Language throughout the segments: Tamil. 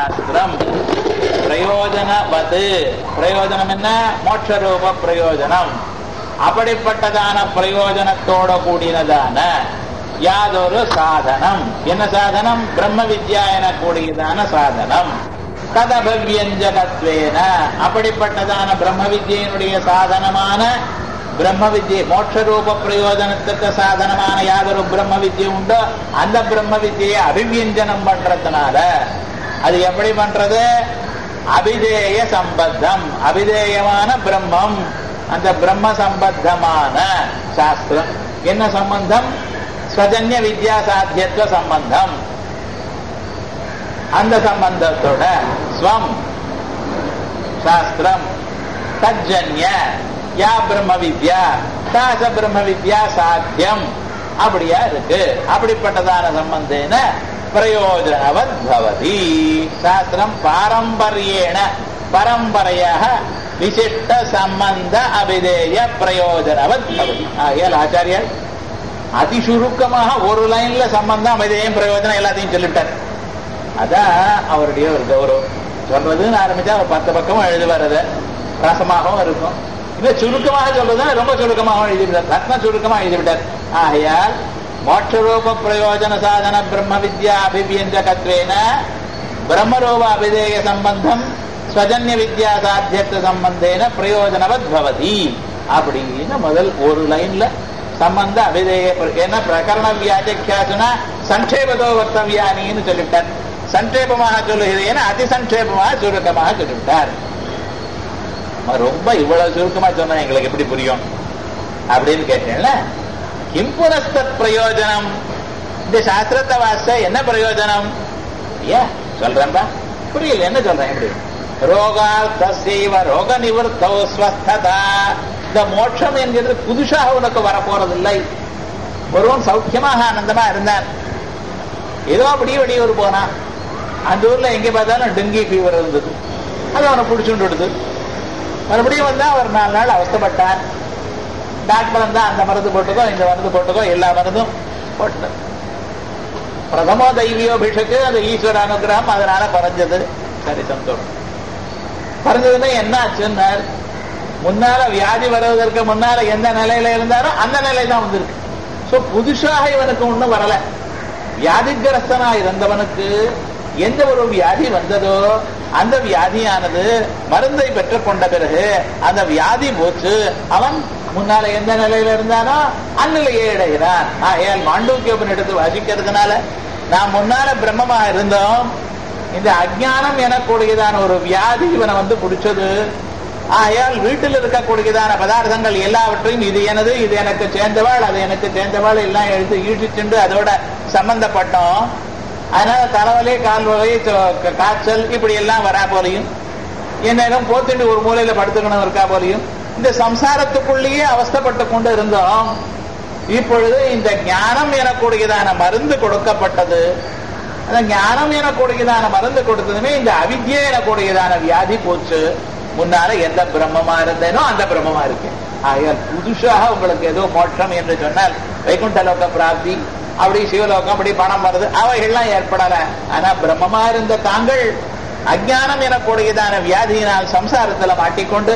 சாஸ்திரம் பிரயோஜனவது பிரயோஜனம் என்ன மோட்சரூப பிரயோஜனம் அப்படிப்பட்டதான பிரயோஜனத்தோட கூடினதான யாதொரு சாதனம் என்ன சாதனம் பிரம்ம வித்யா எனக்கூடியதான சாதனம் கதபவ்யஞ்சகத்வேன அப்படிப்பட்டதான பிரம்ம வித்யினுடைய சாதனமான பிரம்ம வித்யை மோட்சரூப பிரயோஜனத்துக்கு சாதனமான யாதொரு பிரம்ம வித்யை உண்டோ அந்த பிரம்ம வித்யை அபிவியஞ்சனம் பண்றதுனால அது எப்படி பண்றது அபிதேய சம்பத்தம் அபிதேயமான பிரம்மம் அந்த பிரம்ம சம்பத்தமான சாஸ்திரம் என்ன சம்பந்தம் ஸ்வஜன்ய வித்யா சாத்தியத்துவ சம்பந்தம் அந்த சம்பந்தத்தோட ஸ்வம் சாஸ்திரம் தஜன்ய யா பிரம்ம வித்யா தாச பிரம்ம வித்யா சாத்தியம் அப்படியா இருக்கு அப்படிப்பட்டதான சம்பந்தேன பிரயோஜனவத் பவதி சாஸ்திரம் பாரம்பரியேன பரம்பரையாக விசிஷ்ட சம்பந்த அபிதேய பிரயோஜனவத் பவதி ஆகையால் ஆச்சாரியர் அதிசுருக்கமாக ஒரு லைன்ல சம்பந்தம் அபிதேயம் பிரயோஜனம் எல்லாத்தையும் சொல்லிவிட்டார் அதான் அவருடைய ஒரு கௌரவம் சொல்றதுன்னு ஆரம்பிச்சா அவர் பத்து பக்கமும் எழுதுவார் அதை ரசமாகவும் இருக்கும் இன்னும் சுருக்கமாக சொல்றது ரொம்ப சுருக்கமாக எழுதிவிட்டார் ரத்ன சுருக்கமாக எழுதிவிட்டார் ஆகையால் மோட்சரூப பிரயோஜன சாதன பிரம்ம வித்யா அபிவியஞ்சகத்வேன பிரம்மரூப அபிதேய சம்பந்தம் ஸ்வஜன்ய வித்யா சாத்தியத்துவ சம்பந்தேன பிரயோஜனவத் பவதி அப்படின்னு முதல் ஒரு லைன்ல சம்பந்த அபிதேய என்ன பிரகரண வியாஜியாச்சுனா சங்கேபதோ வர்த்தவியானின்னு சொல்லிவிட்டார் சங்கேபமாக சொல்லுகிறேன் அதிசங்கேபமாக சுருக்கமாக சொல்லிவிட்டார் ரொம்ப இவ்வளவு சுருக்கமா சொன்னா எங்களுக்கு எப்படி புரியும் அப்படின்னு கேட்டேன்ல கிம்புனஸ்தத் பிரயோஜனம் இந்த சாஸ்திரத்தை வாச என்ன பிரயோஜனம் ஏன் சொல்றேன்பா புரியல என்ன சொல்றேன் எப்படி ரோகார்த்தசைவ ரோக நிவர்த்தோ ஸ்வஸ்ததா இந்த மோட்சம் என்கிறது புதுசாக உனக்கு வரப்போறதில்லை ஒருவன் சௌக்கியமாக ஆனந்தமா இருந்தான் ஏதோ அப்படியே வெளியூர் போனான் அந்த ஊர்ல எங்க பார்த்தாலும் டெங்கி ஃபீவர் இருந்தது அது அவனை பிடிச்சுட்டு விடுது மறுபடியும் வந்தா ஒரு நாலு நாள் அவஸ்தப்பட்டான் டாக்டர் வந்தா அந்த மருந்து போட்டுக்கோ இந்த மருந்து போட்டுக்கோ எல்லா மருந்தும் போட்டு பிரதமோ தெய்வியோபிஷக்கு அது ஈஸ்வர அனுகிரகம் அதனால குறைஞ்சது சரி சந்தோஷம் குறைஞ்சதுன்னா என்ன ஆச்சுன்னார் முன்னால வியாதி வருவதற்கு முன்னால எந்த நிலையில இருந்தாரோ அந்த நிலை தான் வந்திருக்கு சோ புதுசாக இவனுக்கு ஒண்ணும் வரல வியாதிகிரஸ்தனா இருந்தவனுக்கு எந்த ஒரு வியாதி வந்ததோ அந்த வியாதியானது மருந்தை பெற்றுக் கொண்ட பிறகு அந்த வியாதி போச்சு அவன் முன்னால எந்த நிலையில இருந்தானோ அந்நிலையை அடைகிறான் ஆகையால் மாண்டூக்கியோபன் எடுத்து வாசிக்கிறதுனால நாம் முன்னால பிரம்மமா இருந்தோம் இந்த அஜானம் எனக்கூடியதான ஒரு வியாதி இவனை வந்து பிடிச்சது ஆகையால் வீட்டில் இருக்கக்கூடியதான பதார்த்தங்கள் எல்லாவற்றையும் இது எனது இது எனக்கு சேர்ந்தவாள் அது எனக்கு சேர்ந்தவாள் எல்லாம் எடுத்து ஈட்டிச்சுண்டு அதோட சம்பந்தப்பட்டோம் அதனால தலைவலி கால்வலி காய்ச்சல் இப்படி எல்லாம் வரா போலையும் என்னிடம் போத்துண்டு ஒரு மூலையில படுத்துக்கணும் இருக்கா போலையும் இந்த சம்சாரத்துக்குள்ளேயே அவஸ்தப்பட்டு கொண்டு இருந்தோம் இப்பொழுது இந்த ஞானம் எனக்கூடியதான மருந்து கொடுக்கப்பட்டது அந்த ஞானம் எனக்கூடியதான மருந்து கொடுத்ததுமே இந்த அவித்யை எனக்கூடியதான வியாதி போச்சு முன்னால எந்த பிரம்மமா இருந்தேனோ அந்த பிரம்மமா இருக்கேன் ஆகையால் புதுசாக உங்களுக்கு ஏதோ மோட்சம் என்று சொன்னால் வைகுண்ட லோக பிராப்தி அப்படி சிவலோகம் அப்படி பணம் வருது அவைகள்லாம் ஏற்படல ஆனா பிரம்மமா இருந்த தாங்கள் அஜானம் எனக்கூடியதான வியாதியினால் சம்சாரத்துல மாட்டிக்கொண்டு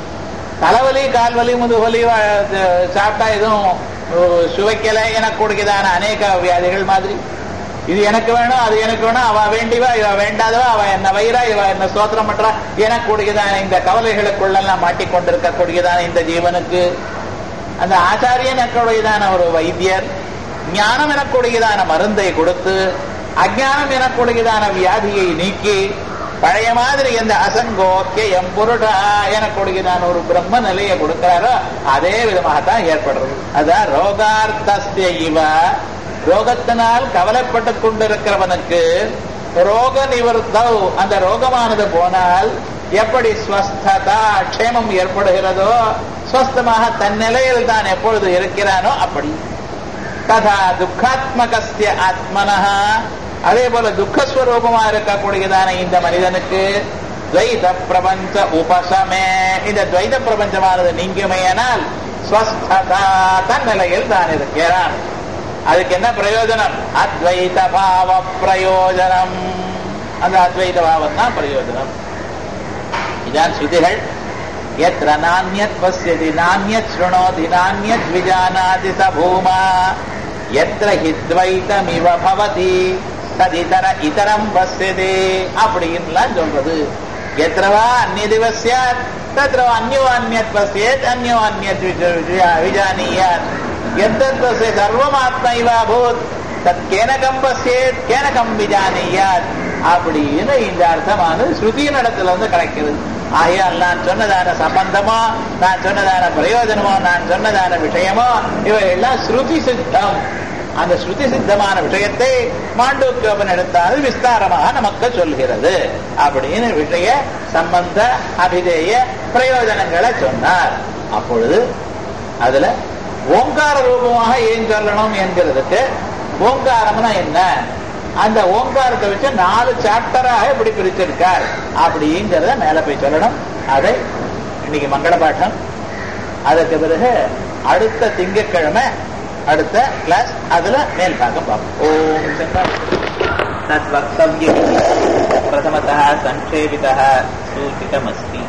தலைவலி கால்வலி முதுவலி சாப்பிட்டா எதுவும் சுவைக்கல எனக்கூடியதான அநேக வியாதிகள் மாதிரி இது எனக்கு வேணும் அது எனக்கு வேணும் அவ வேண்டிவா இவ வேண்டாதவா அவ என்ன வயிறா இவ என்ன சோத்திரம் பண்றா எனக்கூடியதான இந்த கவலைகளுக்குள்ளெல்லாம் மாட்டிக்கொண்டிருக்கக்கூடியதான இந்த ஜீவனுக்கு அந்த ஆச்சாரியன் எனக்கூடியதான ஒரு வைத்தியர் ஞானம் எனக்கூடியதான மருந்தை கொடுத்து அஜானம் எனக்கூடியதான வியாதியை நீக்கி பழைய மாதிரி எந்த அசங்கோக்கிய எம்பொருடா எனக்கூடியதான ஒரு பிரம்ம நிலையை கொடுக்கிறாரோ அதே விதமாகத்தான் ஏற்படுறது அதான் ரோகார்த்தஸ்ய இவ ரோகத்தினால் கவலைப்பட்டு கொண்டிருக்கிறவனுக்கு ரோக நிவர்த்தவ் அந்த ரோகமானது போனால் எப்படி ஸ்வஸ்ததா க்ஷேமம் ஏற்படுகிறதோ ஸ்வஸ்தமாக தன் நிலையில் தான் எப்பொழுது இருக்கிறானோ அப்படி ததா துக்காத்மகஸ்ய ஆத்மனஹா அதே போல துக்கஸ்வரூபமா இருக்கக்கூடியதான இந்த மனிதனுக்கு துவைத பிரபஞ்ச உபசமே இந்த துவைத பிரபஞ்சமானது நீங்குமையானால் ஸ்வஸ்ததா தன் நிலையில் தான் இருக்கிறான் அதுக்கு என்ன பிரயோஜனம் அத்வைத பாவ பிரயோஜனம் அந்த அத்வைத பாவம் தான் பிரயோஜனம் இதான் ஸ்ருதிகள் எத்திர நானியத் பசியதி நானியத் ஸ்ருணோதி நானியத் விஜானாதி ச பூமா எத்திர ஹித்வைதமிவ பவதி ததிதர இதரம் பசியதே அப்படின்லாம் சொல்றது எத்திரவா அந்நிய திவசியாத் தத்ரவா அந்யோ அந்நியத் பசியத் அந்யோ அந்நியத் விஜானியாத் எத்தத் பசிய சர்வமாத்மைவா பூத் தத் கேனகம் பசியத் கேனகம் விஜானியாத் அப்படின்னு இந்த அர்த்தமானது ஸ்ருதியின் இடத்துல வந்து கிடைக்கிறது ஆகையால் நான் சொன்னதான சம்பந்தமோ நான் சொன்னதான பிரயோஜனமோ நான் சொன்னதான விஷயமோ இவையெல்லாம் ஸ்ருதி சித்தம் அந்த ஸ்ருதி சித்தமான விஷயத்தை மாண்டூக்கியோபன் எடுத்தால் விஸ்தாரமாக நமக்கு சொல்கிறது அப்படின்னு விஷய சம்பந்த அபிதேய பிரயோஜனங்களை சொன்னார் அப்பொழுது அதுல ஓங்கார ரூபமாக ஏன் சொல்லணும் என்கிறதுக்கு ஓங்காரம்னா என்ன அந்த ஓங்காரத்தை வச்சு நாலு சாப்டராக இப்படி பிரிச்சிருக்கார் அப்படிங்கிறத மேல போய் சொல்லணும் அதை இன்னைக்கு மங்கள பாட்டம் அதற்கு பிறகு அடுத்த திங்கட்கிழமை அடுத்த கிளாஸ் அதுல மேல் பாகம் பார்ப்போம் ஓம் சங்கர் தத் வக்தவியம் பிரதமத்தः சங்கேபிதः सूचितमस्ति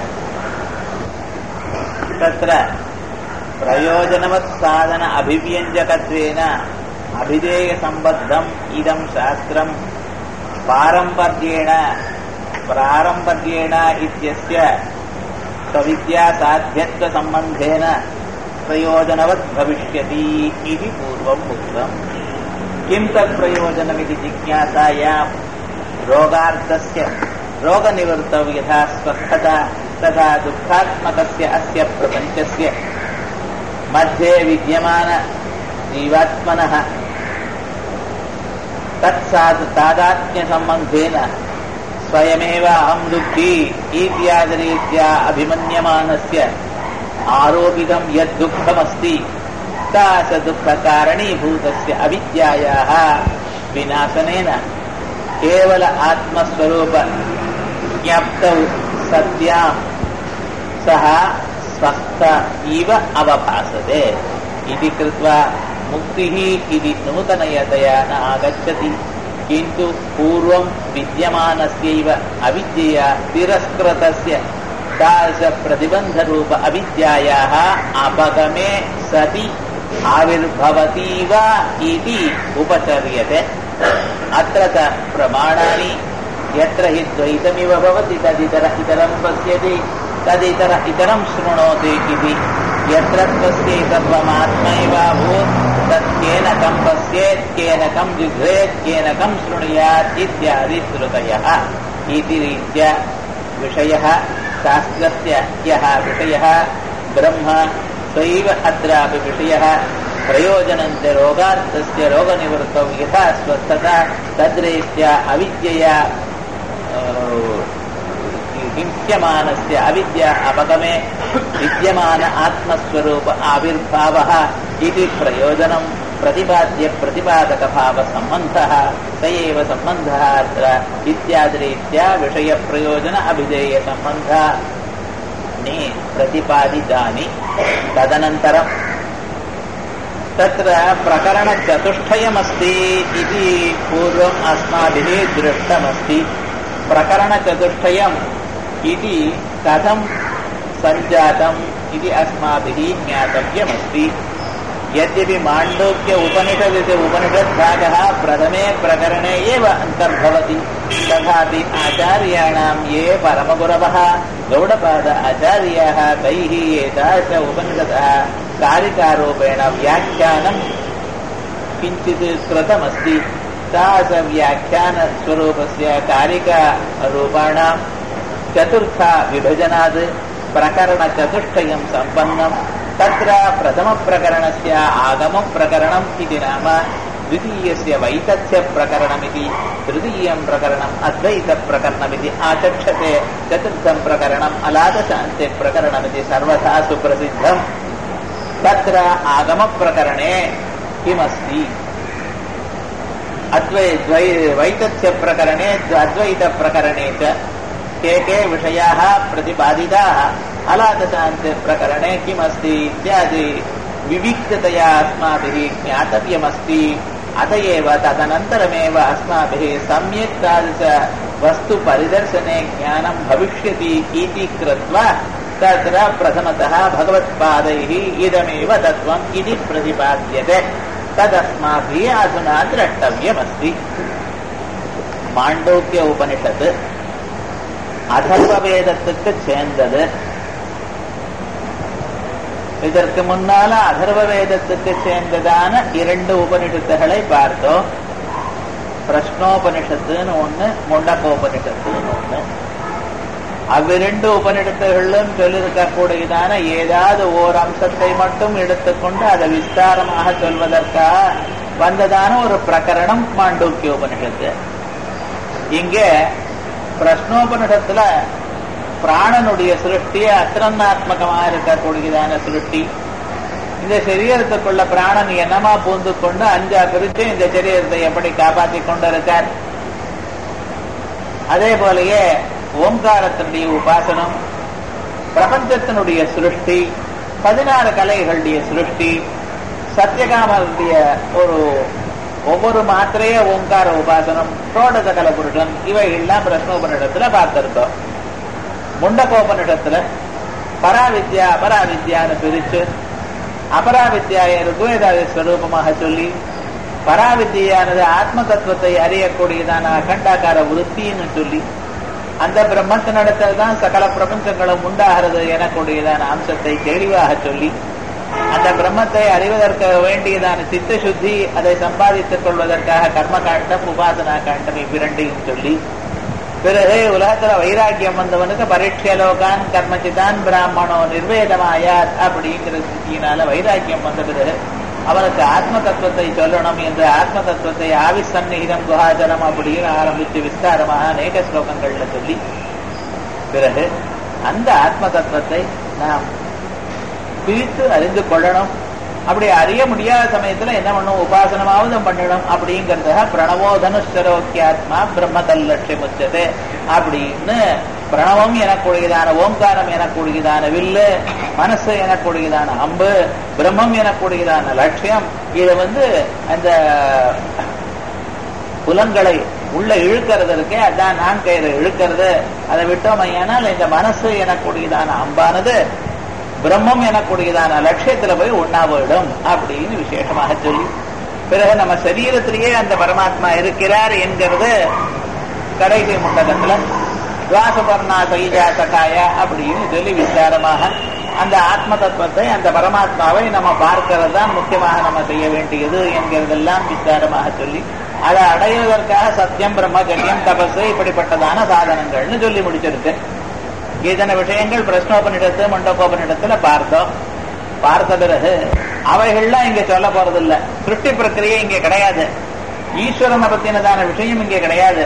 तत्र प्रयोजनवत् साधन अभिव्यञ्जकत्वेन अभिधेयसम्बद्धम् इदं शास्त्रम् पारम्पर्येण प्रारम्पर्येण इत्यस्य सविद्यासाध्यत्वसम्बन्धेन प्रयोजनवत् भविष्यति इति पूर्वम् उक्तम् किं तत् प्रयोजनमिति जिज्ञासायाम् रोगार्थस्य रोगनिवृत्तौ यथा स्वस्थता तथा दुःखात्मकस्य अस्य प्रपञ्चस्य मध्ये विद्यमान जीवात्मनः तत्सात् तादात्म्यसम्बन्धेन स्वयमेव अहं दुःखी इत्यादिरीत्या अभिमन्यमानस्य आरोपितं यद्दुःखमस्ति सा च दुःखकारणीभूतस्य अविद्यायाः विनाशनेन केवल आत्मस्वरूप ज्ञप्तौ सत्यां सः स्वस्थ इव अवभासते इति कृत्वा मुक्तिः इति नूतनयतया न आगच्छति किन्तु पूर्वं विद्यमानस्यैव अविद्यया तिरस्कृतस्य तादृशप्रतिबन्धरूप अविद्यायाः अपगमे सति आविर्भवति वा इति उपचर्यते अत्र च प्रमाणानि यत्र हि द्वैतमिव भवति तदितर इतरं पश्यति तदितर इतरं शृणोति इति यत्र तस्यैतत्वमात्मैवाभूत् तत् केन कं पश्येत् केन कं जिघ्रेत् केन कं शृणुयात् इत्यादि श्रुतयः इति रीत्या विषयः शास्त्रस्य यः विषयः ब्रह्म स्वैव अत्रापि विषयः प्रयोजनञ्च रोगार्थस्य रोगनिवृत्तौ यथा स्वस्थता तद्रीत्या अविद्यया हिंस्यमानस्य अविद्या अपगमे विद्यमान आत्मस्वरूप आविर्भावः इति प्रयोजनं प्रतिपाद्य प्रतिपादकभावसम्बन्धः स एव सम्बन्धः अत्र इत्यादिरीत्या विषयप्रयोजन अभिधेयसम्बन्धानि प्रतिपादितानि तदनन्तरम् तत्र प्रकरणचतुष्टयमस्ति इति पूर्वम् अस्माभिः दृष्टमस्ति प्रकरणचतुष्टयम् इति कथं सञ्जातम् इति अस्माभिः ज्ञातव्यमस्ति यद्यपि माण्डूक्य उपनिषदिति उपनिषद्भागः प्रथमे प्रकरणे एव अन्तर्भवति तथापि आचार्याणां ये परमगुरवः गौडपाद आचार्याः तैः एतादृश उपनिषदः कारिकारूपेण व्याख्यानं किञ्चित् कृतमस्ति तादृशव्याख्यानस्वरूपस्य कारिकारूपाणां चतुर्था विभजनात् प्रकरणचतुष्टयं सम्पन्नं तत्र प्रथमप्रकरणस्य आगमप्रकरणम् इति नाम द्वितीयस्य वैतथ्यप्रकरणमिति तृतीयं प्रकरणम् अद्वैतप्रकरणमिति आचक्षते चतुर्थं प्रकरणम् अलादशान्त्यप्रकरणमिति सर्वथा सुप्रसिद्धम् तत्र आगमप्रकरणे किमस्ति अद्वै द्वै वैतथ्यप्रकरणे अद्वैतप्रकरणे च के के विषयाः प्रतिपादिताः अलादशान्त्यप्रकरणे किमस्ति इत्यादि विविक्ततया अस्माभिः ज्ञातव्यमस्ति अत एव तदनन्तरमेव अस्माभिः सम्यक् तादृश वस्तु परिदर्शने ज्ञानं भविष्यति इति कृत्वा तत्र प्रथमतः भगवत्पादैः इदमेव तत्त्वम् इति प्रतिपाद्यते तदस्माभिः अधुना द्रष्टव्यमस्ति மாண்டோக்கிய உபனிஷத்து அதர்வ வேதத்துக்கு சேர்ந்தது இதற்கு முன்னால அதர்வ வேதத்துக்கு சேர்ந்ததான இரண்டு உபனிஷத்துகளை பார்த்தோம் பிரஷ்னோபனிஷத்துன்னு ஒண்ணு முண்டக்கோபனிஷத்துன்னு ஒண்ணு அவ்விரண்டு உபனிடத்துகளிலும் சொல்லியிருக்கக்கூடியதான ஏதாவது ஓர் அம்சத்தை மட்டும் எடுத்துக்கொண்டு அதை விஸ்தாரமாக சொல்வதற்காக வந்ததான ஒரு பிரகரணம் மாண்டூக்கிய உபனிஷத்து இங்கே பிரஷ்னோபனிஷத்துல பிராணனுடைய சிருஷ்டி அத்திரநாத்மகமாக இருக்கக்கூடியதான சிருஷ்டி இந்த சரீரத்துக்குள்ள பிராணன் என்னமா பூந்து கொண்டு அஞ்சா பிரிச்சு இந்த சரீரத்தை எப்படி காப்பாற்றி கொண்டிருக்கார் அதே போலயே ஓம்காரத்தினுடைய உபாசனம் பிரபஞ்சத்தினுடைய சிருஷ்டி பதினாறு கலைகளுடைய சிருஷ்டி சத்தியகாமனுடைய ஒரு ஒவ்வொரு மாத்திரைய ஓங்கார உபாசனம் தோட்டத கலபுருஷன் இவைகள்லாம் பிரஷ்னோபனிடத்துல பார்த்திருக்கோம் முண்டகோபனிடத்துல பராவித்யா அபராவித்யான்னு பிரிச்சு அபராவித்யா ருக்வேதாதி ஸ்வரூபமாக சொல்லி பராவித்யானது ஆத்ம தத்துவத்தை அறியக்கூடியதான அகண்டாக்கார விருத்தின்னு சொல்லி அந்த பிரம்மத்தினிடத்தில் தான் சகல பிரபஞ்சங்களும் உண்டாகிறது எனக்கூடியதான அம்சத்தை தெளிவாக சொல்லி அந்த பிரம்மத்தை அறிவதற்கு வேண்டியதான சித்த சுத்தி அதை சம்பாதித்துக் கொள்வதற்காக கர்ம காண்டம் உபாசனா காண்டம் இவ்விரண்டையும் சொல்லி பிறகு உலகத்துல வைராக்கியம் வந்தவனுக்கு பரீட்சலோகான் கர்மச்சிதான் பிராமணோ நிர்வேதமாயாத் அப்படிங்கிற ஸ்திதியினால வைராக்கியம் வந்த பிறகு அவனுக்கு ஆத்ம தத்துவத்தை சொல்லணும் என்று ஆத்ம தத்துவத்தை ஆவிசன்னிகிதம் குஹாஜலம் அப்படின்னு ஆரம்பித்து விஸ்தாரமாக அநேக ஸ்லோகங்கள்ல சொல்லி பிறகு அந்த ஆத்ம தத்துவத்தை நாம் பிரித்து அறிந்து கொள்ளணும் அப்படி அறிய முடியாத சமயத்துல என்ன பண்ணும் உபாசனமாவது பண்ணணும் அப்படிங்கிறதுக்காக பிரணவோ தனுஷரோக்கியாத்மா பிரம்ம தல்லட்சியம் உச்சது அப்படின்னு பிரணவம் எனக்கூடியதான ஓம்காரம் எனக்கூடியதான வில்லு மனசு எனக்கூடியதான அம்பு பிரம்மம் எனக்கூடியதான லட்சியம் இதை வந்து அந்த புலன்களை உள்ள இழுக்கிறது இருக்கே அதான் நான் கயிறு இழுக்கிறது அதை விட்டோம் ஐயானால் இந்த மனசு எனக்கூடியதான அம்பானது பிரம்மம் எனக்கூடியதான லட்சியத்துல போய் ஒன்னா போயிடும் அப்படின்னு விசேஷமாக சொல்லி பிறகு நம்ம சரீரத்திலேயே அந்த பரமாத்மா இருக்கிறார் என்கிறது கடைசி முண்டகத்துல துவாசபர்ணா சைஜா சகாய அப்படின்னு சொல்லி விசாரமாக அந்த ஆத்ம தத்துவத்தை அந்த பரமாத்மாவை நம்ம பார்க்கிறது தான் முக்கியமாக நம்ம செய்ய வேண்டியது என்கிறதெல்லாம் விசாரமாக சொல்லி அதை அடைவதற்காக சத்தியம் பிரம்மச்சரியம் தபசு இப்படிப்பட்டதான சாதனங்கள்னு சொல்லி முடிச்சிருக்கு இதன விஷயங்கள் பிரஷ்னோபனிடத்து மண்டபோபனிடத்துல பார்த்தோம் பார்த்த பிறகு அவைகள்லாம் இங்க சொல்ல போறதில்ல சிருஷ்டி பிரக்கிரியை இங்க கிடையாது ஈஸ்வரனை பத்தினதான விஷயம் இங்க கிடையாது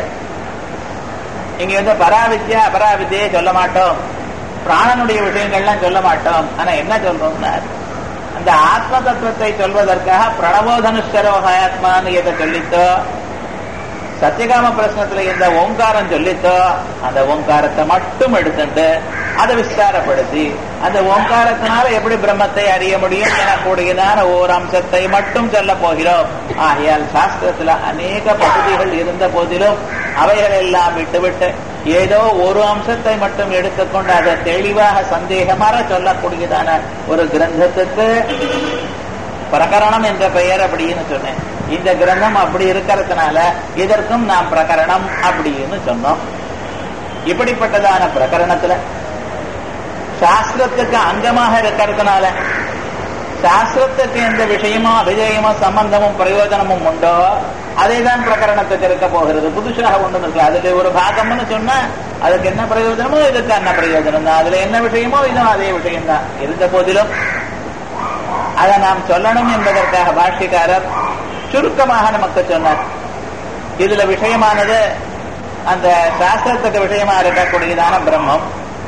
இங்க வந்து பராவித்யா அபராவித்யை சொல்ல மாட்டோம் பிராணனுடைய விஷயங்கள்லாம் சொல்ல மாட்டோம் ஆனா என்ன சொல்றோம்னா அந்த ஆத்ம தத்துவத்தை சொல்வதற்காக பிரணவோதனுஷரோகாத்மான்னு எதை சொல்லித்தோ சத்தியகாம பிரശ്னத்துல இந்த ஓங்காரம் சொல்லித்தோ அந்த ஓங்காரத்தை மட்டும் எடுத்துட்டு அதை விஸ்தாரப்படுத்தி அந்த ஓங்காரத்தினால எப்படி பிரம்மத்தை அறிய முடியும் எனக்கூடியதான ஓர் அம்சத்தை மட்டும் சொல்ல போகிறோம் ஆகையால் சாஸ்திரத்துல அநேக பகுதிகள் இருந்த போதிலும் அவைகள் எல்லாம் விட்டுவிட்டு ஏதோ ஒரு அம்சத்தை மட்டும் எடுத்துக்கொண்டு அதை தெளிவாக சந்தேகமாக சொல்லக்கூடியதான ஒரு கிரந்தத்துக்கு பிரகரணம் என்ற பெயர் அப்படின்னு சொன்னேன் இந்த கிரந்தம் அப்படி இருக்கிறதுனால இதற்கும் நாம் பிரகரணம் அப்படின்னு சொன்னோம் இப்படிப்பட்டதான பிரகரணத்துல சாஸ்திரத்துக்கு அங்கமாக இருக்கிறதுனால சாஸ்திரத்துக்கு எந்த விஷயமோ அபிஜயமோ சம்பந்தமும் பிரயோஜனமும் உண்டோ அதை தான் பிரகரணத்துக்கு இருக்க போகிறது புதுசாக ஒன்று இருக்கு அதுல ஒரு பாகம்னு சொன்னா அதுக்கு என்ன பிரயோஜனமோ இதுக்கு என்ன பிரயோஜனம் தான் அதுல என்ன விஷயமோ இதுவும் அதே விஷயம் தான் இருந்த போதிலும் அதை நாம் சொல்லணும் என்பதற்காக பாஷ்யக்காரர் சுருக்கமாக நமக்கு சொன்னார் இதுல விஷயமானது அந்த சாஸ்திரத்துக்கு விஷயமா இருக்கக்கூடியதான பிரம்மம்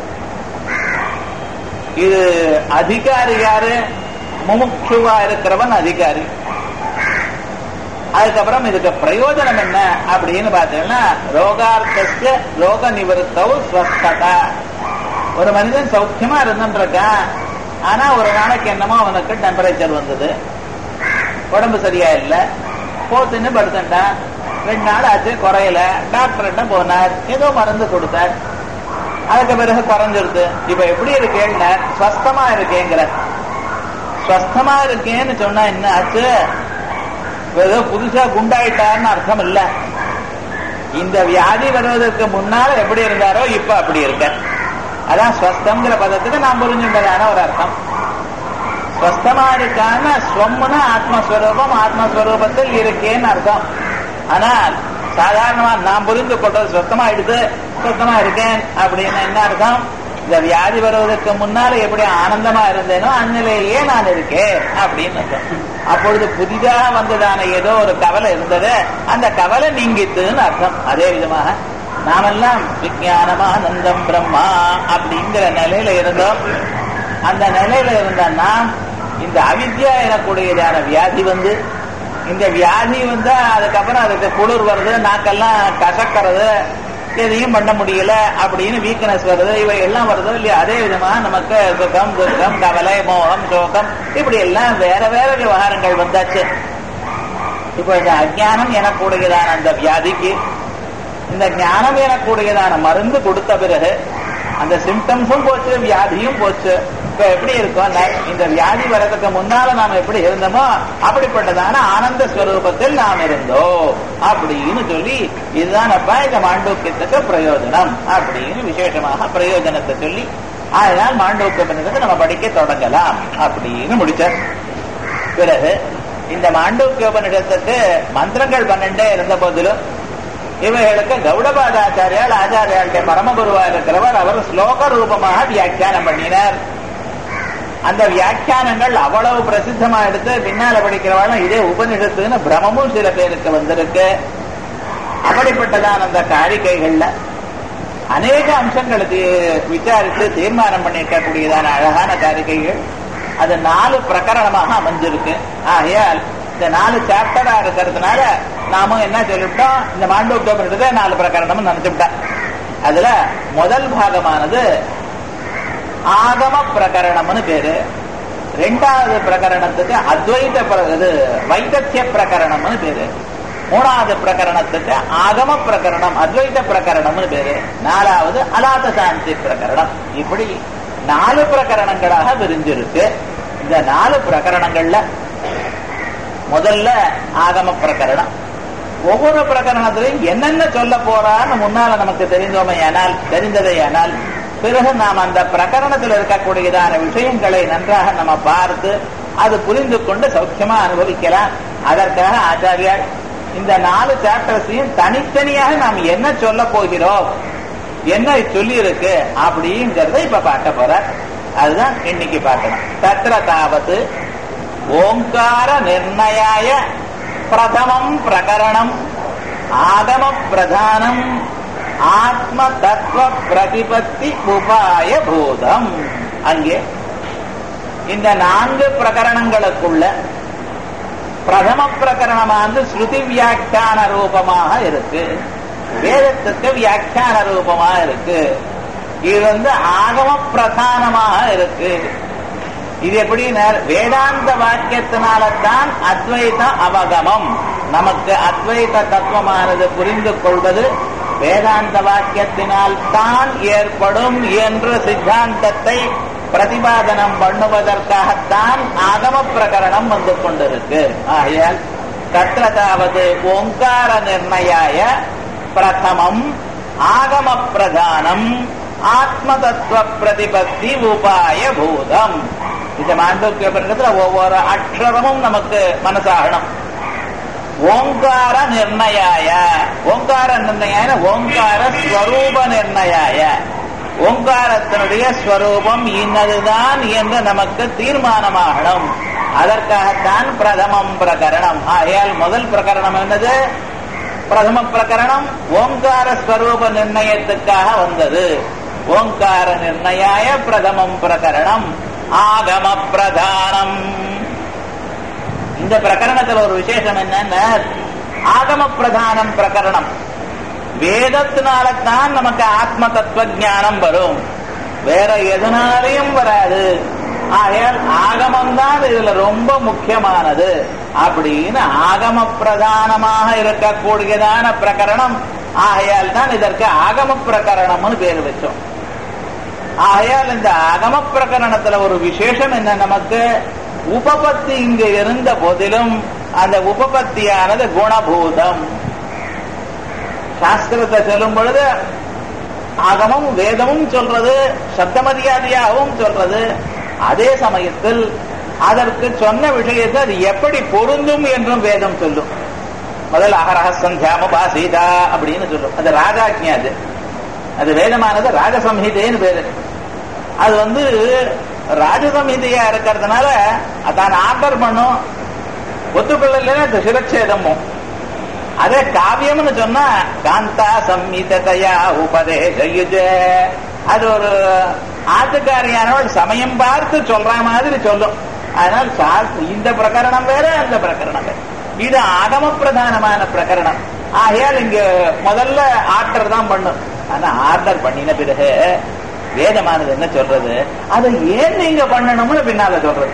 இது அதிகாரி யாரு முமுட்சுவா இருக்கிறவன் அதிகாரி அதுக்கப்புறம் இதுக்கு பிரயோஜனம் என்ன அப்படின்னு பார்த்தீங்கன்னா ரோகார்த்த ரோக நிவர்த்தவு ஸ்வஸ்ததா ஒரு மனிதன் சௌக்கியமா இருந்துருக்கான் ஆனா ஒரு நாளைக்கு என்னமோ அவனுக்கு டெம்பரேச்சர் வந்தது உடம்பு சரியா இல்லை போத்துன்னு படுத்துட்டான் ரெண்டு நாள் ஆச்சு குறையல டாக்டர்கிட்ட போனார் ஏதோ மருந்து கொடுத்தார் அதுக்கு பிறகு குறைஞ்சிருது இப்ப எப்படி இருக்கேன்னு ஸ்வஸ்தமா இருக்கேங்கிற ஸ்வஸ்தமா இருக்கேன்னு சொன்னா என்ன ஆச்சு ஏதோ புதுசா குண்டாயிட்டார்னு அர்த்தம் இல்ல இந்த வியாதி வருவதற்கு முன்னால எப்படி இருந்தாரோ இப்ப அப்படி இருக்க அதான் ஸ்வஸ்தம்ங்கிற பதத்துக்கு நான் புரிஞ்சுட்டதான ஒரு அர்த்தம் ஸ்வஸ்தமா இருக்கான ஸ்வம்னா ஆத்மஸ்வரூபம் ஆத்மஸ்வரூபத்தில் இருக்கேன்னு அர்த்தம் ஆனால் சாதாரணமா நான் புரிந்து கொள்றது சொத்தமா எடுத்து சொத்தமா இருக்கேன் அப்படின்னு என்ன அர்த்தம் இந்த வியாதி வருவதற்கு முன்னால எப்படி ஆனந்தமா இருந்தேனோ அந்நிலையிலேயே நான் இருக்கேன் அப்படின்னு அர்த்தம் அப்பொழுது புதிதாக வந்ததான ஏதோ ஒரு கவலை இருந்தது அந்த கவலை நீங்கித்துன்னு அர்த்தம் அதே விதமாக நாமெல்லாம் விஜயானமானந்தம் பிரம்மா அப்படிங்கிற நிலையில இருந்தோம் அந்த நிலையில இருந்த நாம் இந்த அவித்யா எனக்கூடியதான வியாதி வந்து இந்த வியாதி வந்தா அதுக்கப்புறம் அதுக்கு குளிர் வருது நாக்கெல்லாம் கசக்கிறது எதையும் பண்ண முடியல அப்படின்னு வீக்னஸ் வருது இவை எல்லாம் வருதோ இல்லையா அதே விதமா நமக்கு சுகம் துக்கம் கவலை மோகம் சோகம் இப்படி எல்லாம் வேற வேற விவகாரங்கள் வந்தாச்சு இப்போ இந்த அஜானம் எனக்கூடியதான அந்த வியாதிக்கு இந்த ஞானம் எனக்கூடியதான மருந்து கொடுத்த பிறகு அந்த சிம்டம்ஸும் போச்சு வியாதியும் போச்சு இப்ப எப்படி இருக்கோம் இந்த வியாதி வர்றதுக்கு முன்னால நாம எப்படி இருந்தோமோ அப்படிப்பட்டதான ஆனந்த ஸ்வரூபத்தில் நாம் இருந்தோம் அப்படின்னு சொல்லி இதுதானப்பா இந்த மாண்டூக்கியத்துக்கு பிரயோஜனம் அப்படின்னு விசேஷமாக பிரயோஜனத்தை சொல்லி அதனால் மாண்டூக்கியத்தை நம்ம படிக்க தொடங்கலாம் அப்படின்னு முடிச்சார் பிறகு இந்த மாண்டூக்கியோபனிஷத்துக்கு மந்திரங்கள் பன்னெண்டே இருந்த போதிலும் இவைகளுக்கு கௌடபாதாச்சாரியால் ஆச்சாரியாளுடைய பரமகுருவா இருக்கிறவர் அவர் ஸ்லோக ரூபமாக வியாக்கியானம் பண்ணினார் அந்த வியாக்கியானங்கள் அவ்வளவு பிரசித்தமா எடுத்து பின்னால படிக்கிறவாளும் இதே உபனிஷத்துன்னு பிரமமும் சில பேருக்கு வந்திருக்கு அப்படிப்பட்டதான அந்த காரிக்கைகள்ல அநேக அம்சங்களுக்கு விசாரித்து தீர்மானம் பண்ணிருக்கக்கூடியதான அழகான காரிக்கைகள் அது நாலு பிரகரணமாக அமைஞ்சிருக்கு ஆகையால் இந்த நாலு சாப்டரா இருக்கிறதுனால நாமும் என்ன சொல்லிவிட்டோம் இந்த மாண்டோக்கியோபனிஷத்தை நாலு பிரகரணம் நினைச்சுவிட்டேன் அதுல முதல் பாகமானது ஆகம பிரகரணம்னு பேரு ரெண்டாவது பிரகரணத்துக்கு அத்வைத இது வைத்திய பிரகரணம்னு பேரு மூணாவது பிரகரணத்துக்கு ஆகம பிரகரணம் அத்வைத பிரகரணம்னு பேரு நாலாவது அலாத சாந்தி பிரகரணம் இப்படி நாலு பிரகரணங்களாக விரிஞ்சிருக்கு இந்த நாலு பிரகரணங்கள்ல முதல்ல ஆகம பிரகரணம் ஒவ்வொரு பிரகரணத்திலையும் என்னென்ன சொல்ல போறான்னு முன்னால நமக்கு தெரிந்தோமே ஆனால் தெரிந்ததை ஆனால் பிறகு நாம் அந்த பிரகரணத்தில் இருக்கக்கூடியதான விஷயங்களை நன்றாக நம்ம பார்த்து அது புரிந்து கொண்டு சௌக்கியமா அனுபவிக்கலாம் அதற்காக ஆச்சாரியார் இந்த நாலு சாப்டர்ஸையும் தனித்தனியாக நாம் என்ன சொல்ல போகிறோம் என்ன சொல்லி இருக்கு அப்படிங்கறத இப்ப பார்க்க போற அதுதான் இன்னைக்கு பார்க்கணும் தத்திர தாவது ஓங்கார நிர்ணயாய பிரதமம் பிரகரணம் ஆகம பிரதானம் ஆத்ம தத்துவ பிரதிபத்தி உபாய பூதம் அங்கே இந்த நான்கு பிரகரணங்களுக்குள்ள பிரதம பிரகரணமானது ஸ்ருதி வியாக்கியான ரூபமாக இருக்கு வேதத்துக்கு வியாக்கியான ரூபமா இருக்கு இது வந்து ஆகம பிரதானமாக இருக்கு இது எப்படி வேதாந்த வாக்கியத்தினால்தான் அத்வைத அவகமம் நமக்கு அத்வைத தத்துவமானது புரிந்து கொள்வது வேதாந்த வாக்கியத்தினால் தான் ஏற்படும் என்ற சித்தாந்தத்தை பிரதிபாதனம் பண்ணுவதற்காகத்தான் ஆகம பிரகரணம் வந்து கொண்டிருக்கு ஆகையால் தத்ரதாவது ஓங்கார நிர்ணயாய பிரதமம் ஆகம பிரதானம் ஆத்ம தத்துவ பிரதிபத்தி உபாய பூதம் இந்த மாண்டோக்கிய பிரகத்துல ஒவ்வொரு அக்ஷரமும் நமக்கு மனசாகணும் ஓங்கார நிர்ணயாய ஓங்கார நிர்ணயாய ஓங்கார ஸ்வரூப நிர்ணயாய ஓங்காரத்தினுடைய ஸ்வரூபம் இன்னதுதான் என்று நமக்கு தீர்மானமாகணும் அதற்காகத்தான் பிரதமம் பிரகரணம் ஆகையால் முதல் பிரகரணம் என்னது பிரதம பிரகரணம் ஓங்கார ஸ்வரூப நிர்ணயத்துக்காக வந்தது ஓங்கார நிர்ணயாய பிரதமம் பிரகரணம் ஆகம பிரதானம் இந்த பிரகரணத்துல ஒரு விசேஷம் என்னன்னா ஆகம பிரதானம் பிரகரணம் வேதத்தினால தான் நமக்கு ஆத்ம தத்துவ ஞானம் வரும் வேற எதனாலையும் வராது ஆகையால் ஆகமம்தான் இதுல ரொம்ப முக்கியமானது அப்படின்னு ஆகம பிரதானமாக இருக்கக்கூடியதான பிரகரணம் ஆகையால் தான் இதற்கு ஆகம பிரகரணம்னு பேர் வச்சோம் ஆகையால் இந்த ஆகம பிரகரணத்துல ஒரு விசேஷம் என்ன நமக்கு உபபத்தி இங்க இருந்த போதிலும் அந்த உபபத்தியானது குணபூதம் சாஸ்திரத்தை சொல்லும் பொழுது ஆகமும் வேதமும் சொல்றது சப்த மரியாதையாகவும் சொல்றது அதே சமயத்தில் அதற்கு சொன்ன விஷயத்தை அது எப்படி பொருந்தும் என்றும் வேதம் சொல்லும் முதல் அகரஹ சந்தியாம பாசீதா அப்படின்னு சொல்லும் அது ராஜாஜ்ஞா அது அது வேதமானது ராஜசம்ஹிதைன்னு பேரு அது வந்து ராஜசம்ஹிதையா இருக்கிறதுனால தான் ஆர்டர் பண்ணும் ஒத்துக்கொள்ளலைன்னா அது சிரச்சேதமும் அதே காவியம்னு சொன்னா காந்தா சம்மிததையா உபதேசயுஜ அது ஒரு ஆத்துக்காரியானவள் சமயம் பார்த்து சொல்ற மாதிரி சொல்லும் அதனால் சாஸ்திர இந்த பிரகரணம் வேற அந்த பிரகரணம் வேற இது ஆகம பிரதானமான பிரகரணம் ஆகையால் இங்க முதல்ல ஆர்டர் தான் பண்ணும் ஆனா ஆர்டர் பண்ணின பிறகு வேதமானது என்ன சொல்றது அதை ஏன் நீங்க பண்ணணும்னு பின்னால சொல்றது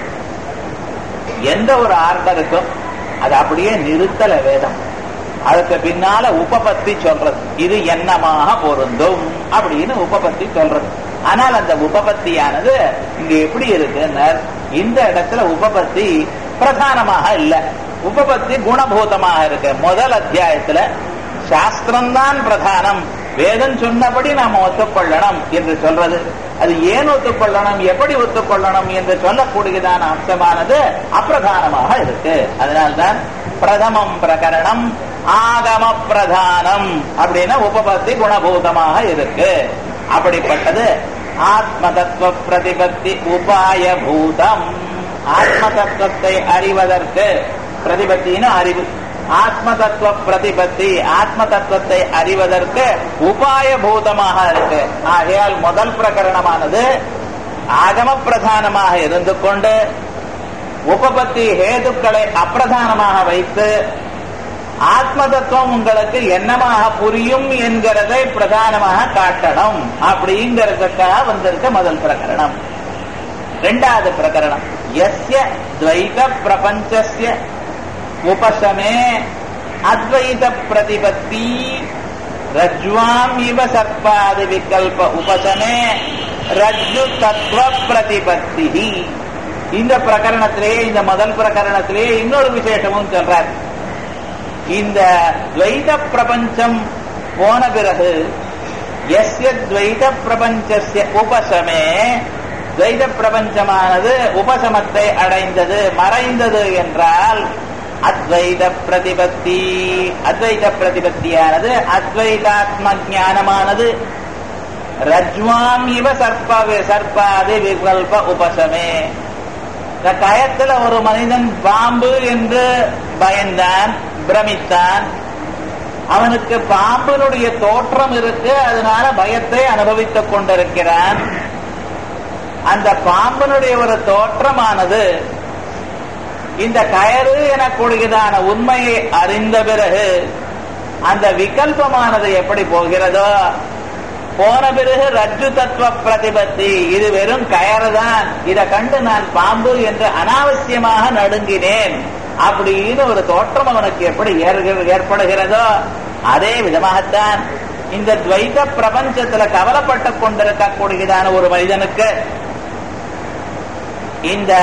எந்த ஒரு ஆர்டருக்கும் அது அப்படியே நிறுத்தல வேதம் அதுக்கு பின்னால உபபத்தி சொல்றது இது என்னமாக பொருந்தும் அப்படின்னு உபபத்தி சொல்றது ஆனால் அந்த உபபத்தியானது இங்க எப்படி இருக்குன்னு இந்த இடத்துல உபபத்தி பிரதானமாக இல்ல உபபத்தி குணபூதமாக இருக்கு முதல் அத்தியாயத்துல சாஸ்திரம்தான் பிரதானம் வேதம் சொன்னபடி நாம ஒத்துக்கொள்ளணும் என்று சொல்றது அது ஏன் ஒத்துக்கொள்ளணும் எப்படி ஒத்துக்கொள்ளணும் என்று சொல்லக்கூடியதான அம்சமானது அப்பிரதானமாக இருக்கு அதனால்தான் பிரதமம் பிரகரணம் ஆகம பிரதானம் அப்படின்னா உபபத்தி குணபூதமாக இருக்கு அப்படிப்பட்டது ஆத்ம தத்துவ பிரதிபத்தி உபாய பூதம் ஆத்ம தத்துவத்தை அறிவதற்கு பிரதிபத்தின்னு அறிவு ஆத்ம தத்துவ பிரதிபத்தி ஆத்ம தத்துவத்தை அறிவதற்கு உபாய பூதமாக இருக்கு ஆகையால் முதல் பிரகரணமானது ஆகம பிரதானமாக இருந்து கொண்டு உபபத்தி ஹேதுக்களை அப்பிரதானமாக வைத்து ஆத்ம தத்துவம் உங்களுக்கு என்னமாக புரியும் என்கிறதை பிரதானமாக காட்டணும் அப்படிங்கிறதுக்காக வந்திருக்க முதல் பிரகரணம் ரெண்டாவது பிரகரணம் எஸ்ய துவைத பிரபஞ்சஸ்ய உபசமே அத்வைத பிரதிபத்தி ரஜ்வாம் இவ சர்ப்பாதி விகல்ப உபசமே ரஜ்ஜு தத்துவ பிரதிபத்தி இந்த பிரகரணத்திலே இந்த முதல் பிரகரணத்திலே இன்னொரு விசேஷமும் சொல்றார் இந்த துவைத பிரபஞ்சம் போன பிறகு எஸ்ய துவைத பிரபஞ்சஸ்ய உபசமே துவைத பிரபஞ்சமானது உபசமத்தை அடைந்தது மறைந்தது என்றால் அத்வைத பிரதிபத்தி அத்வைத பிரதிபத்தியானது அத்வைதாத்ம ஞானமானது ரஜ்வாம் இவ சர்ப்ப சர்ப்பாதி விகல்ப உபசமே இந்த கயத்துல ஒரு மனிதன் பாம்பு என்று பயந்தான் பிரமித்தான் அவனுக்கு பாம்பினுடைய தோற்றம் இருக்கு அதனால பயத்தை அனுபவித்துக் கொண்டிருக்கிறான் அந்த பாம்பினுடைய ஒரு தோற்றமானது இந்த கயறு எனக்கூடியதான உண்மையை அறிந்த பிறகு அந்த விகல்பமானது எப்படி போகிறதோ போன பிறகு ரஜ்ஜு தத்துவ பிரதிபத்தி இது வெறும் கயறு தான் இதை கண்டு நான் பாம்பு என்று அனாவசியமாக நடுங்கினேன் அப்படின்னு ஒரு தோற்றம் அவனுக்கு எப்படி ஏற்படுகிறதோ அதே விதமாகத்தான் இந்த துவைத பிரபஞ்சத்துல கவலைப்பட்டு கொண்டிருக்கக்கூடியதான ஒரு மனிதனுக்கு இந்த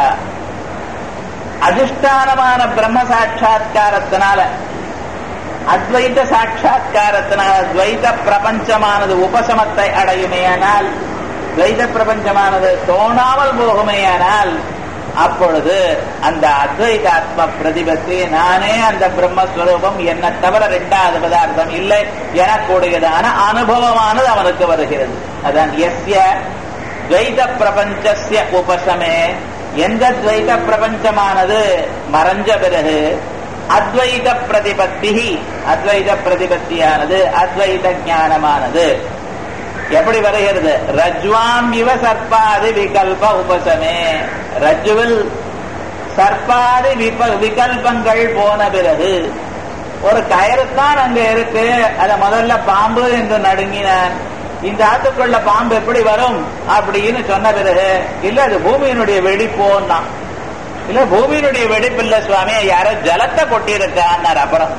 அதிஷ்டானமான பிரம்ம சாட்சா்காரத்தினால அத்வைத சாட்சா்காரத்தினால துவைத பிரபஞ்சமானது உபசமத்தை அடையுமேயானால் துவைத பிரபஞ்சமானது தோணாமல் போகுமேயானால் அப்பொழுது அந்த அத்வைதாத்ம பிரதிபத்தி நானே அந்த பிரம்மஸ்வரூபம் என்ன தவிர ரெண்டாவது பதார்த்தம் இல்லை எனக்கூடியதான அனுபவமானது அவனுக்கு வருகிறது அதான் எஸ்ய துவைத பிரபஞ்சஸ்ய உபசமே எந்த துவைத பிரபஞ்சமானது மறைஞ்ச பிறகு அத்வைத பிரதிபத்தி அத்வைத பிரதிபத்தியானது அத்வைத ஞானமானது எப்படி வருகிறது ரஜ்வாம் இவ சர்ப்பாதி விகல்ப உபசமே ரஜ்வில் சர்ப்பாதி விப விகல்பங்கள் போன பிறகு ஒரு கயிறுத்தான் அங்க இருக்கு அத முதல்ல பாம்பு என்று நடுங்கினான் இந்த ஆத்துக்குள்ள பாம்பு எப்படி வரும் அப்படின்னு சொன்ன பிறகு இல்ல அது பூமியினுடைய வெடிப்போன்னா இல்ல பூமியினுடைய வெடிப்பு இல்ல சுவாமி யாரோ ஜலத்தை கொட்டி இருக்கான்னார் அப்புறம்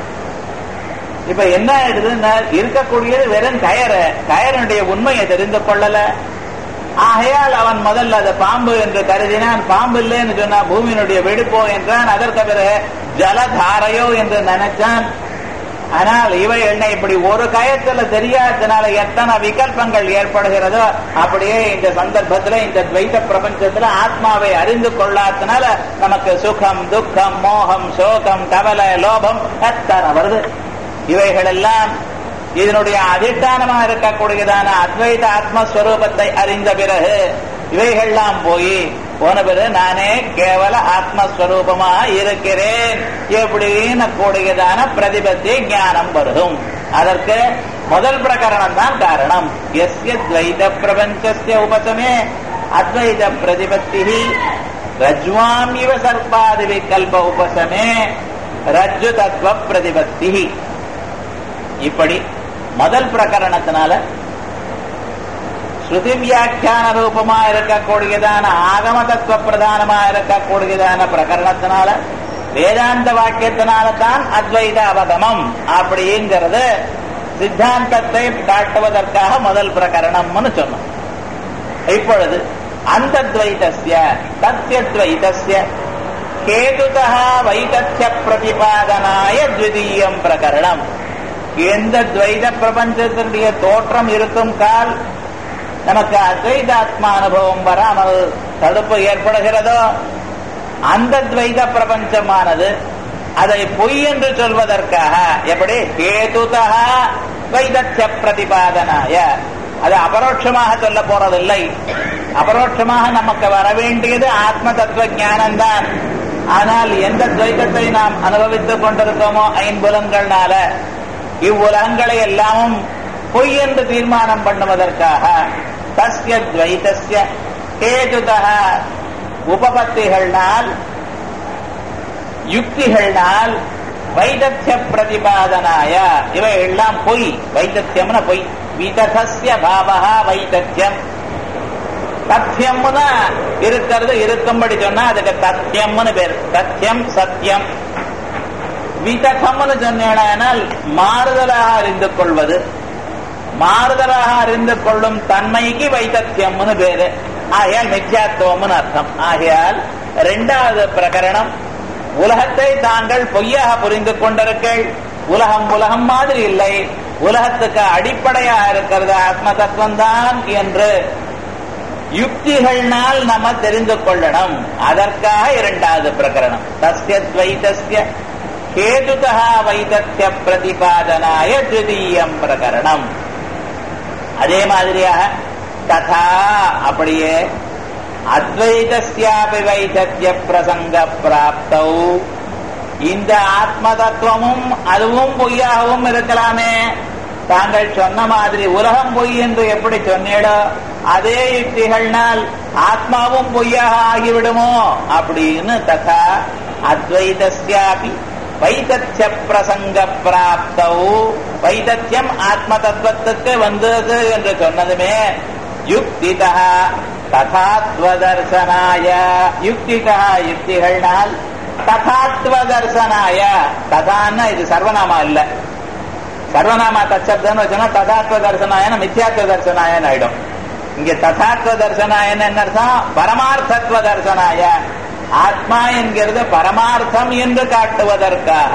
இப்ப என்ன ஆயிடுதுன்னா இருக்கக்கூடியது வெறும் கயறு கயருடைய உண்மையை தெரிந்து கொள்ளல ஆகையால் அவன் முதல்ல அது பாம்பு என்று கருதினான் பாம்பு இல்லைன்னு சொன்னா பூமியினுடைய வெடிப்போ என்றான் அதற்கு பிறகு ஜலதாரையோ என்று நினைச்சான் ஆனால் இவை என்ன இப்படி ஒரு கயத்துல தெரியாததுனால எத்தனை விகல்பங்கள் ஏற்படுகிறதோ அப்படியே இந்த சந்தர்ப்பத்துல இந்த துவைத பிரபஞ்சத்துல ஆத்மாவை அறிந்து கொள்ளாததுனால நமக்கு சுகம் துக்கம் மோகம் சோகம் கவலை லோபம் எத்தனை வருது இவைகள் எல்லாம் இதனுடைய அதிஷ்டானமா இருக்கக்கூடியதான அத்வைத ஆத்மஸ்வரூபத்தை அறிந்த பிறகு இவைகள்லாம் போய் போன பிறகு நானே கேவல ஆத்மஸ்வரூபமா இருக்கிறேன் எப்படின்னு கூடியதான பிரதிபத்தி ஞானம் வருதும் அதற்கு முதல் பிரகரணம் தான் காரணம் எஸ்ய துவைத பிரபஞ்சஸ்ய உபசமே அத்வைத பிரதிபத்தி ரஜ்வாம் இவ சர்ப்பாதி விகல்ப உபசமே ரஜ்ஜு தத்துவ பிரதிபத்தி இப்படி முதல் பிரகரணத்தினால ஸ்ருதி வியாக்கியான ரூபமா இருக்கக்கூடியதான ஆகம தத்துவ பிரதானமா இருக்கக்கூடியதான பிரகரணத்தினால வேதாந்த வாக்கியத்தினால தான் அத்வைத அவகமம் அப்படிங்கிறது சித்தாந்தத்தை காட்டுவதற்காக முதல் பிரகரணம்னு சொன்னோம் இப்பொழுது அந்த துவைதஸ்ய தத்யத்வைதஸ்ய கேதுதா வைதத்திய பிரதிபாதனாய த்விதீயம் பிரகரணம் எந்த துவைத பிரபஞ்சத்தினுடைய தோற்றம் இருக்கும் கால் நமக்கு அத்வைதாத்மா அனுபவம் வராமல் தடுப்பு ஏற்படுகிறதோ அந்த துவைத பிரபஞ்சமானது அதை பொய் என்று சொல்வதற்காக எப்படி கேதுதா வைதத்திய பிரதிபாதனாய அது அபரோட்சமாக சொல்ல போறதில்லை அபரோட்சமாக நமக்கு வர வேண்டியது ஆத்ம தத்துவ ஞானம்தான் ஆனால் எந்த துவைதத்தை நாம் அனுபவித்துக் கொண்டிருக்கோமோ ஐம்புலங்கள்னால இவ்வுலகங்களை எல்லாமும் பொய் என்று தீர்மானம் பண்ணுவதற்காக தஸ்ய துவைதஸ்ய கேதுதா உபபத்திகள்னால் யுக்திகள்னால் வைதத்திய பிரதிபாதனாய இவை எல்லாம் பொய் வைதத்தியம்னா பொய் விததஸ்ய பாவகா வைதத்தியம் தத்தியம்னு இருக்கிறது இருக்கும்படி சொன்னா அதுக்கு தத்தியம்னு பேர் தத்தியம் சத்தியம் விதகம்னு சொன்னால் மாறுதலாக அறிந்து கொள்வது மாறுதலாக அறிந்து கொள்ளும் தன்மைக்கு வைத்தத்தியம்னு பேரு ஆகையால் மித்யாத்துவம்னு அர்த்தம் ஆகையால் இரண்டாவது பிரகரணம் உலகத்தை தாங்கள் பொய்யாக புரிந்து கொண்டிருக்கள் உலகம் உலகம் மாதிரி இல்லை உலகத்துக்கு அடிப்படையாக இருக்கிறது ஆத்ம தத்துவம் தான் என்று யுக்திகள்னால் நம்ம தெரிந்து கொள்ளணும் அதற்காக இரண்டாவது பிரகரணம் தஸ்ய துவைதஸ்ய கேதுதா வைதத்திய பிரதிபாதனாய திருதீயம் பிரகரணம் அதே மாதிரியாக ததா அப்படியே அத்வைதஸ்யாபி வைதத்திய பிரசங்க பிராப்தௌ இந்த ஆத்ம தத்துவமும் அதுவும் பொய்யாகவும் இருக்கலாமே தாங்கள் சொன்ன மாதிரி உலகம் பொய் என்று எப்படி சொன்னீடோ அதே யுக்திகள்னால் ஆத்மாவும் பொய்யாக ஆகிவிடுமோ அப்படின்னு ததா அத்வைதஸ்யாபி வைதத்திய பிரசங்க பிராப்தௌ வைதத்தியம் ஆத்ம தத்துவத்துக்கு வந்தது என்று சொன்னதுமே யுக்திதா ததாத்வ தர்சனாய யுக்திதா யுக்திகள்னால் ததாத்வ தர்சனாய ததான்னா இது சர்வநாமா இல்ல சர்வநாமா தச்சப்தன்னு வச்சோன்னா ததாத்வ தர்சனாயன மித்யாத்வ தர்சனாயன்னு ஆயிடும் இங்க ததாத்வ தர்சனாயன்னு என்ன அர்த்தம் பரமார்த்தத்துவ தர்சனாய ஆத்மா என்கிறது பரமார்த்தம் என்று காட்டுவதற்காக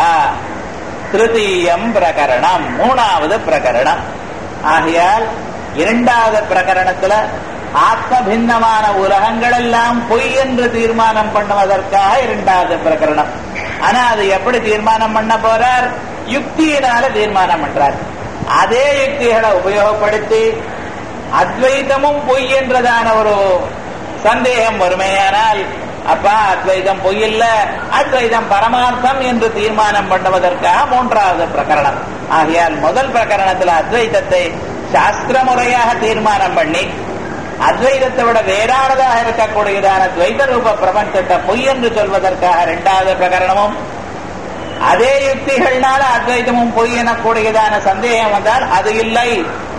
திருத்தீயம் பிரகரணம் மூணாவது பிரகரணம் ஆகையால் இரண்டாவது பிரகரணத்துல ஆத்ம பின்னமான உலகங்கள் எல்லாம் பொய் என்று தீர்மானம் பண்ணுவதற்காக இரண்டாவது பிரகரணம் ஆனா அது எப்படி தீர்மானம் பண்ண போறார் யுக்தியினால தீர்மானம் பண்றார் அதே யுக்திகளை உபயோகப்படுத்தி அத்வைதமும் பொய் என்றதான ஒரு சந்தேகம் வருமையானால் அப்பா அத்வைதம் பொய் இல்ல அத்வைதம் பரமார்த்தம் என்று தீர்மானம் பண்ணுவதற்காக மூன்றாவது பிரகரணம் ஆகையால் முதல் பிரகரணத்தில் அத்வைதத்தை சாஸ்திர முறையாக தீர்மானம் பண்ணி அத்வைதத்தை விட வேறானதாக இருக்கக்கூடியதான துவைத ரூப பிரபஞ்சத்தை பொய் என்று சொல்வதற்காக இரண்டாவது பிரகரணமும் அதே யுக்திகள்னால அத்வைதமும் பொய் எனக்கூடியதான சந்தேகம் வந்தால் அது இல்லை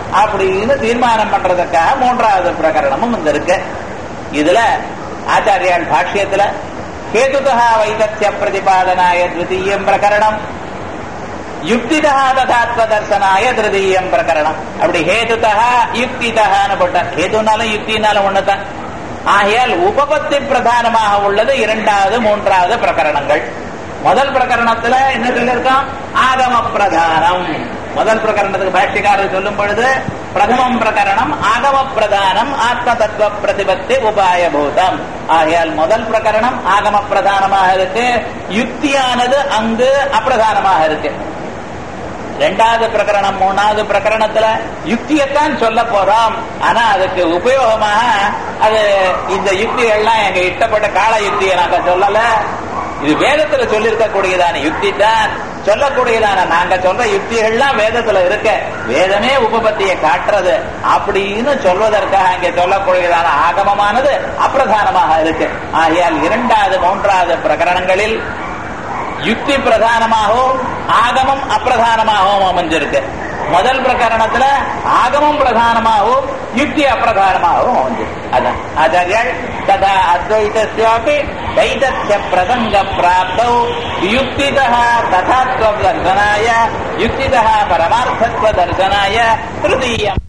அப்படின்னு தீர்மானம் பண்றதுக்காக மூன்றாவது பிரகரணமும் வந்திருக்கு இதுல ஆச்சாரியால் பாஷ்யத்துல கேதுதா வைதத்திய பிரதிபாதனாய த்விதீயம் பிரகரணம் யுக்திதா ததாத்வ தர்சனாய திருதீயம் பிரகரணம் அப்படி ஹேதுதா யுக்திதகான்னு போட்ட ஹேதுனாலும் யுக்தினாலும் ஒண்ணுதான் ஆகையால் உபபத்தி பிரதானமாக உள்ளது இரண்டாவது மூன்றாவது பிரகரணங்கள் முதல் பிரகரணத்துல என்ன சொல்லியிருக்கோம் ஆகம பிரதானம் முதல் பிரகரணத்துக்கு பாஷ்யக்காரர் சொல்லும் பொழுது பிரதமம் பிரகரணம் ஆகம பிரதானம் ஆத்ம தத்துவ பிரதிபத்தி உபாயபூதம் ஆகையால் முதல் பிரகரணம் ஆகம பிரதானமாக இருக்கு யுக்தியானது அங்கு அப்பிரதானமாக இருக்கு ரெண்டாவது பிரகரணம் மூணாவது பிரகரணத்துல யுக்தியத்தான் சொல்ல போறோம் ஆனா அதுக்கு உபயோகமாக அது இந்த யுக்திகள்லாம் எங்க இஷ்டப்பட்ட கால யுக்தியை நாங்க சொல்லல இது வேதத்துல சொல்லியிருக்கக்கூடியதான யுக்தி தான் சொல்லக்கூடியதான நாங்க சொல்ற யுக்திகள்லாம் வேதத்துல இருக்க வேதமே உபபத்தியை காட்டுறது அப்படின்னு சொல்வதற்காக இங்க சொல்லக்கூடியதான ஆகமமானது அப்பிரதானமாக இருக்கு ஆகையால் இரண்டாவது மூன்றாவது பிரகரணங்களில் யுக்தி பிரதானமாகவும் ஆகமம் அப்பிரதானமாகவும் அமைஞ்சிருக்கு முதல் பிரகரணத்துல ஆகமம் பிரதானமாகவும் யுக்தி அப்பிரதானமாகவும் அமைஞ்சிருக்கு அதான் ஆச்சாரியால் ததா அத்வைதஸ்யாபி தைதஸ்ய பிரசங்க பிராப்தௌ யுக்திதः ததாத்வ தர்சனாய யுக்திதः பரமார்த்தத்வ தர்சனாய திருதீயம்